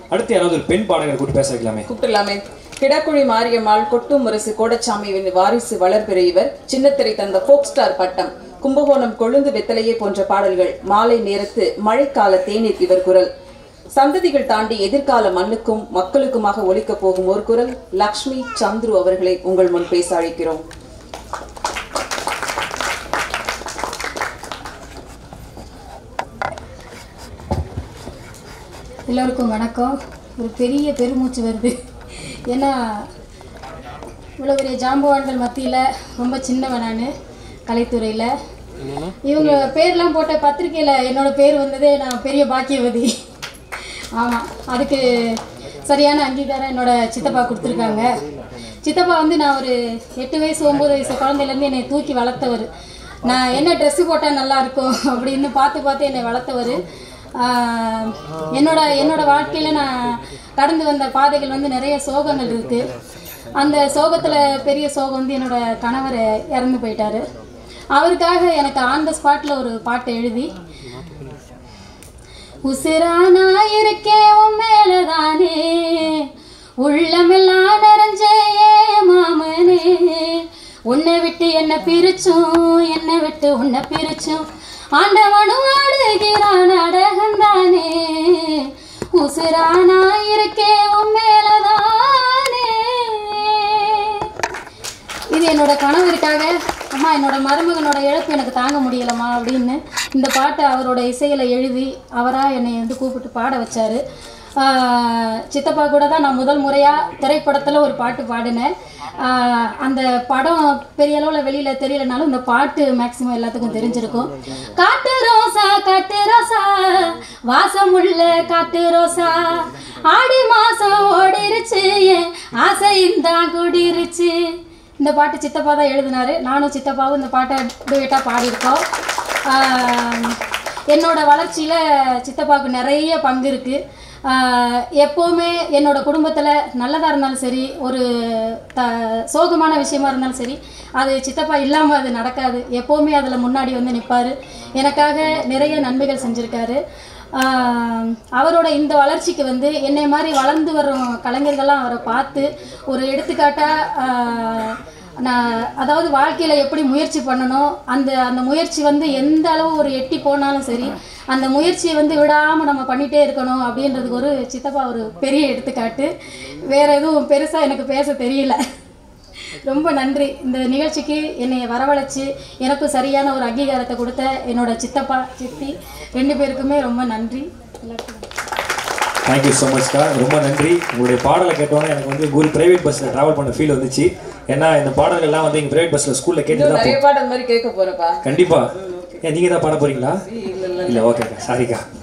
அடுத்து யாராவது ஒரு பெண் பாடகர் கூட்டி பேச வைக்கலாமே கூப்பிடலாமே கிடக்குழி மாரியம்மாள் கொட்டு முரசு கோடச்சாமியின் வாரிசு வளர்பிற இவர் சின்னத்திரை தந்த ஃபோக் ஸ்டார் பட்டம் கும்பகோணம் கொழுந்து வெத்தலையே போன்ற பாடல்கள் மாலை நேரத்து மழைக்கால தேநீர் இவர் குரல் சந்ததிகள் தாண்டி எதிர்கால மண்ணுக்கும் மக்களுக்குமாக ஒலிக்கப் போகும் ஒரு குரல் லக்ஷ்மி சந்துரு அவர்களை உங்கள் முன் பேச அழைக்கிறோம் எல்லோருக்கும் வணக்கம் ஒரு பெரிய பெருமூச்சு வருது ஏன்னா இவ்வளோ பெரிய ஜாம்பவான்கள் மத்தியில் ரொம்ப சின்னவன் நான் கலைத்துறையில் இவங்க பேர்லாம் போட்ட பத்திரிக்கையில் என்னோட பேர் வந்ததே நான் பெரிய பாக்கியவதி ஆமாம் அதுக்கு சரியான அங்கீகாரம் என்னோட சித்தப்பா கொடுத்துருக்காங்க சித்தப்பா வந்து நான் ஒரு எட்டு வயசு ஒம்பது வயசு குழந்தையிலேருந்து என்னை தூக்கி வளர்த்தவர் நான் என்ன ட்ரெஸ்ஸு போட்டால் நல்லா இருக்கும் அப்படின்னு பார்த்து பார்த்து என்னை வளர்த்தவர் ஆஹ் என்னோட என்னோட வாழ்க்கையில் நான் கடந்து வந்த பாதைகள் வந்து நிறைய சோகங்கள் இருக்குது அந்த சோகத்தில் பெரிய சோகம் வந்து என்னோட கணவர் இறந்து போயிட்டாரு அவருக்காக எனக்கு ஆன் த ஸ்பாட்டில் ஒரு பாட்டை எழுதி உசிரா நான் இருக்கேன் உன் மேலதானே உள்ளமெல்லாம் நிறைஞ்சே மாமனே உன்னை விட்டு என்ன பிரிச்சும் என்னை விட்டு உன்னை பிரிச்சும் ஆண்டவனும் ஆடுகிறான் நாடகந்தானே உசிரா நான் இருக்கேன் உன் மேலதானே இது என்னோட கணவருக்காக அம்மா என்னோட மருமகனோட இழப்பு எனக்கு தாங்க முடியலம்மா அப்படின்னு இந்த பாட்டை அவரோட இசையில் எழுதி அவராக என்னை வந்து கூப்பிட்டு பாட வச்சார் சித்தப்பா கூட தான் நான் முதல் முறையாக திரைப்படத்தில் ஒரு பாட்டு பாடினேன் ஆஹ் அந்த படம் பெரிய அளவில் வெளியில் தெரியலனாலும் இந்த பாட்டு மேக்ஸிமம் எல்லாத்துக்கும் தெரிஞ்சிருக்கும் காட்டு ரோசா காட்டு ரோசா வாசமுள்ள காட்டு ரோசா ஆடி மாசம் ஓடிருச்சு என் ஆசையும் தான் கூடிருச்சு இந்த பாட்டு சித்தப்பா தான் எழுதினாரு நானும் சித்தப்பாவும் இந்த பாட்டை டுவேட்டாக பாடியிருக்கோம் ஆஹ் என்னோட வளர்ச்சியில் சித்தப்பாவுக்கு நிறைய பங்கு இருக்குது எப்போவுமே என்னோட குடும்பத்தில் நல்லதாக இருந்தாலும் சரி ஒரு த சோகமான விஷயமா இருந்தாலும் சரி அது சித்தப்பா இல்லாமல் அது நடக்காது எப்போவுமே அதில் முன்னாடி வந்து நிற்பார் எனக்காக நிறைய நன்மைகள் செஞ்சுருக்காரு ஆஹ் அவரோட இந்த வளர்ச்சிக்கு வந்து என்னை மாதிரி வளர்ந்து வரும் கலைஞர்கள்லாம் அவரை பார்த்து ஒரு எடுத்துக்காட்டாக நான் அதாவது வாழ்க்கையில் எப்படி முயற்சி பண்ணணும் அந்த அந்த முயற்சி வந்து எந்த அளவு ஒரு எட்டி போனாலும் சரி அந்த முயற்சியை வந்து விடாமல் நம்ம பண்ணிகிட்டே இருக்கணும் அப்படின்றதுக்கு ஒரு சித்தப்பா ஒரு பெரிய எடுத்துக்காட்டு வேற எதுவும் பெருசாக எனக்கு பேச தெரியல ரொம்ப நன்றி இந்த நிகழ்ச்சிக்கு என்னை வரவழைச்சு எனக்கும் சரியான ஒரு அங்கீகாரத்தை கொடுத்த என்னோட சித்தப்பா சித்தி ரெண்டு பேருக்குமே ரொம்ப நன்றி எல்லாருக்கும் தேங்க்யூ ஸோ மச்க்கா ரொம்ப நன்றி உங்களுடைய பாடலை கேட்டோன்னே எனக்கு வந்து ஒரு பிரைவேட் பஸ்ஸில் ட்ராவல் பண்ண ஃபீல் வந்துச்சு ஏன்னா இந்த பாடல்கள்லாம் வந்து எங்கள் பிரைவேட் பஸ்ஸில் ஸ்கூலில் கேட்டு இன்னும் தான் நிறைய பாடல் மாதிரி கேட்க போறப்பா கண்டிப்பா ஏன் நீங்க தான் பாட போறீங்களா இல்ல ஓகேக்கா சாரிக்கா